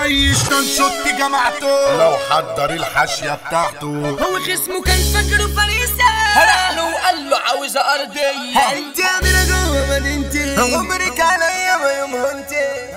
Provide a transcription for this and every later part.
اي شطن شط جمعته لو حضر الحاشية بتاعته هو خصمه كان فاكره فريسة راح له وقال له عاوز ارضيه انت عامله جوه مدينتي عمرك عليا ما يوم هنتي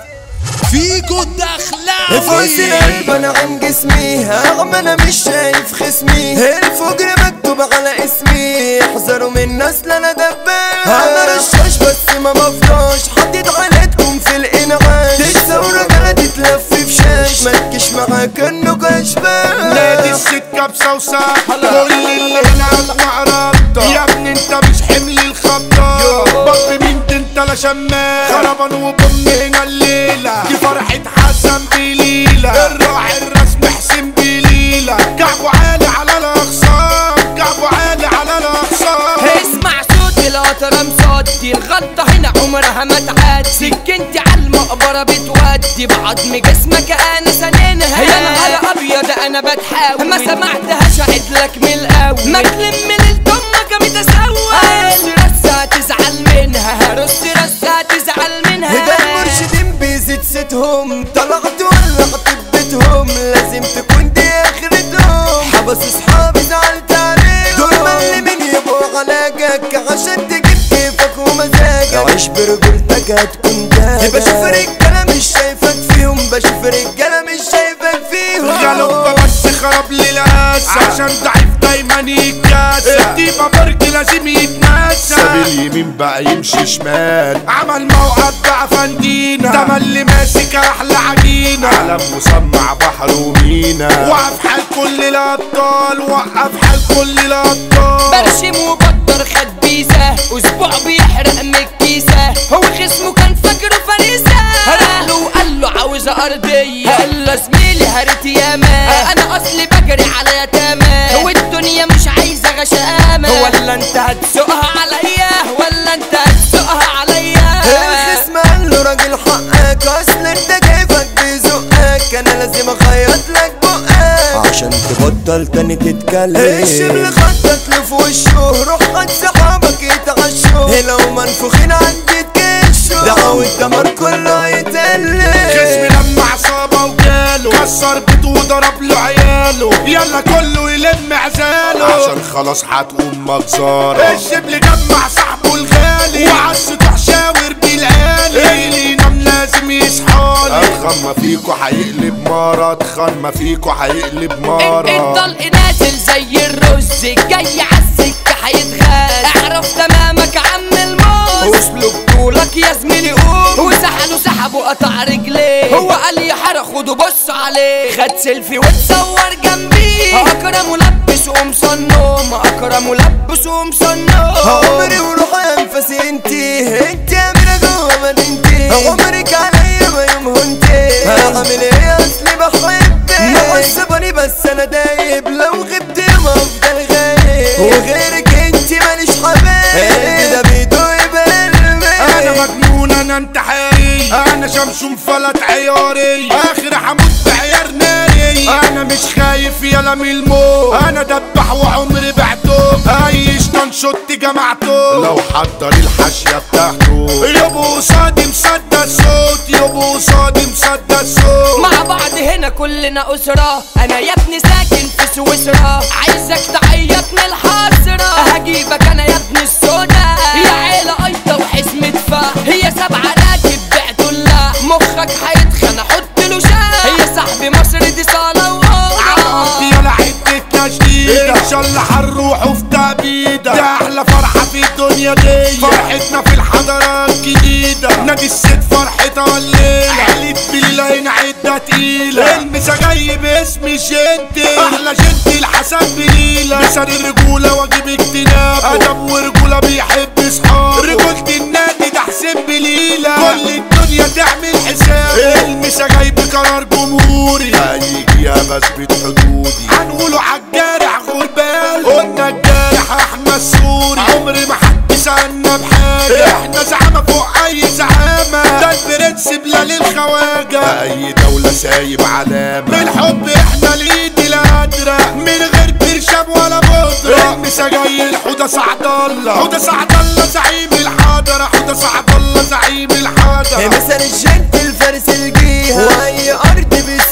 فيكو فوز الدخلاوي القلب انا عن جسمي رغم انا مش شايف خصمي الفجر مكتوب على اسمي احذروا من نسل انا دبان انا رشاش بس ما بفضاش حطيت عينتكم في الانعاش الثورة كانت تتلف في شاش ما تجيش معاك انه كشبان نادي السكة بصوصة كل اللي هنا المعرضة يا ابني انت مش حمل الخطة بط مين ده انت لا شمال خربان وبم هنا الليلة دي فرحة حسن بليلة الراعي الرسم حسين بليلة كعبه عالي على الاخصام كعبه عالي على الاخصام اسمع صوت القطر مصدي الغلطة هنا عمرها ما تعدي سكنتي على المقبرة بتودي بعظم جسمك انا سنينها يا نهار ابيض انا بتحاول ما سمعتهاش اعد لك من الاول ما تلم ليلة امك متسول هرص رصة هتزعل منها هرص رصة هتزعل منها ده المرشدين بيزيد ستهم طلعت ولعت ببيتهم لازم تكون دي اخرتهم حبس اصحابي زعلت عليهم دول ملمين يبقوا علاجك عشان تجيب كيفك ومزاجك عيش برجولتك هتكون ده بشوف رجاله مش شايفك فيهم بشوف رجاله مش شايفك فيهم غلب بس خرب للأسى عشان ضعيف دايما يتكاسى الديبة برج لازم يتناسى ساب اليمين بقى يمشي شمال عمل موقف بقى فندينا ده اللي ماسك احلى عجينة علم مسمع بحر ومينا وقف حال كل الابطال وقف حال كل الابطال برشم وبطر خد بيسة اسبوع بيحرق من الكيسة هو خصمه كان فاكره فريسة راح له وقال له عاوز ارضية قال له زميلي هرت ياما انا اصلي بجري على يتامى والدنيا مش عايزة غشامة ولا انت هتسوقها عليا ولا انت هتسوقها عليا الخصم قال له راجل حقك اصل انت كيفك بيزقك انا لازم اخيط لك بقك عشان تبطل تاني تتكلم الشبل خطط له في وشه روح خد صحابك يتعشوا لو منفوخين عندي تكشوا دعوا الدمر كله يتقلب خصم لما عصابة وجاله كسر بيته وضرب له عياله يلا كله يلم عزاله عشان خلاص هتقوم مجزارة الشبل جمع صاحبه الغالي وعالسطح شاور بالعالي اللي ينام لازم يصحالي اتخن ما فيكو هيقلب مرة اتخن ما فيكو هيقلب مرة الطلق نازل زي الرز جاي عالسكة هيتغاز اعرف تمامك عم الموز واسلك طولك يا زميلي قوم وسحلوا سحبوا قطع رجليه هو قال لي حرق خدوا بص عليه خد سيلفي وتصور جنبي اكرم ملبس ومصنم اكرم ملبس ومصنم عمري وروح انفسي انتي انتي اميرة جوه مدينتي عمرك عليا ما يوم هنتي هعمل ايه اصلي بحبك معصباني بس انا دايب لو غبت ما افضل غايب وغيرك انتي ماليش حبايب ده بيدو انا يبقى مجنون انا انتحاري انا شمشون فلت عياري اخر حمود بعيار ناري انا مش خايف يلا من الموت انا دبح وعمري بعته اي شطن شط جمعته لو حضر الحاشية بتاعته يابو قصادي مصدى الصوت يابو قصادي مصدى الصوت مع بعض هنا كلنا أسرة أنا يا ابني ساكن في سويسرا عايزك تعيط من الحسرة هجيبك أنا يا ابني السودا يا عيلة أيضا وحزمة فا هي سبعة راكب بعتوا لا مخك هيتخن أحط له شاه هي صاحبي مصر دي صالة عرفت يلا عدتنا جديدة ان شاء الله هنروح في تأبيدة ده احلى فرحة في الدنيا دي فرحتنا في الحضارة الجديدة نادي الست فرحتها الليلة عيلة بليلة هنا عدة تقيلة المسا جاي باسم جنتي احلى جنتي الحسن بليلة مثال الرجولة واجب اجتنابه ادب ورجولة بيحب صحابه رجولة النادي ده حسين بليلة كل الدنيا تعمل حساب المسا جاي بقرار جمهوري هيجي يا بثبت حدودي هنقوله عالجارح غربال قلنا الجارح احمد السوري عمري ما حد سألنا بحاجة احنا زعامة فوق اي زعامة ده البرنس بلا للخواجة اي دولة سايب علامة الحب احنا الايد القادرة من غير برشام ولا بودرة المسا جاي الحودة سعد الله حودة سعد الله زعيم الحضرة حودة سعد الله زعيم الحضرة مثل الجنت الفارس الجيهة واي ارض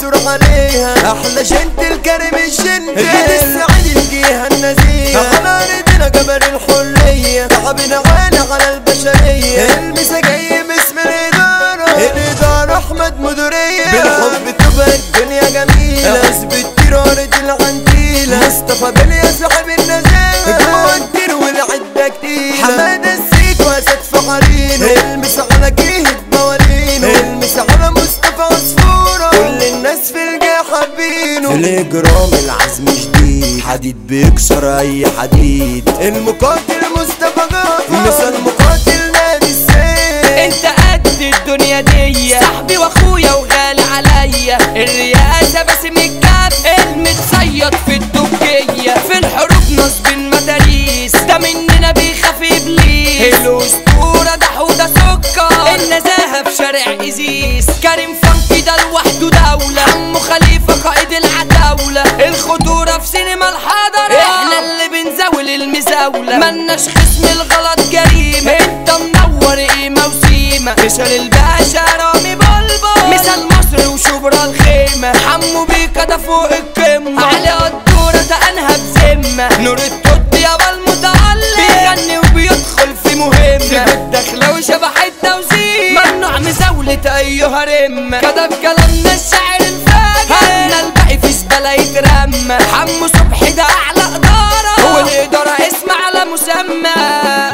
احلى جنت الكريم الجنت الجد السعيد الجهة النزيهة على ردنا جبل الحرية تعبنا غالي على البشرية المسا جاي باسم الإدارة الإدارة أحمد مديرية بالحب تبقى الدنيا جميلة اثبت ترارة العنتيلة مصطفى بليا صاحب النزاهة جوه الدير والعدة كتير حمادة السيك واسد فقرينه المس على جهة موالينه المس على مصطفى عصفورة كل الناس في الجاه حابينه الإجرام العزم جديد حديد بيكسر أي حديد المقاتل مصطفى غافر مثل مقاتل نادي السيف انت قد الدنيا دي صاحبي واخويا وغالي عليا الرئاسة باسم الكف المتصيد في الدكية في الحروب نصب المداريس ده مننا بيخاف ابليس الاسطورة ده حوده سكر النزاهة في شارع ازيس كريم فانكي ده لوحده دولة عمو خليفة قائد العتاولة الخطورة في سينما الحضرة احنا اللي بنزاول المزاولة ملناش خصم الغلط جريمة انت منور قيمة وسيمة مثال الباشا رامي بلبل مثال مصر وشبرا الخيمة حمو بيكا ده فوق القمة علي قدورة ده انهى بذمة نور التوت يابا المتعلم بيغني وبيدخل في مهمة الدخلة وشبح التوزيع ممنوع مزاولة ايها رمة كتب كلامنا الشاعر الفاجر هنا الباقي في زبالة يترمى حمو صبحي ده اعلى ادارة هو الادارة اسم على مسمى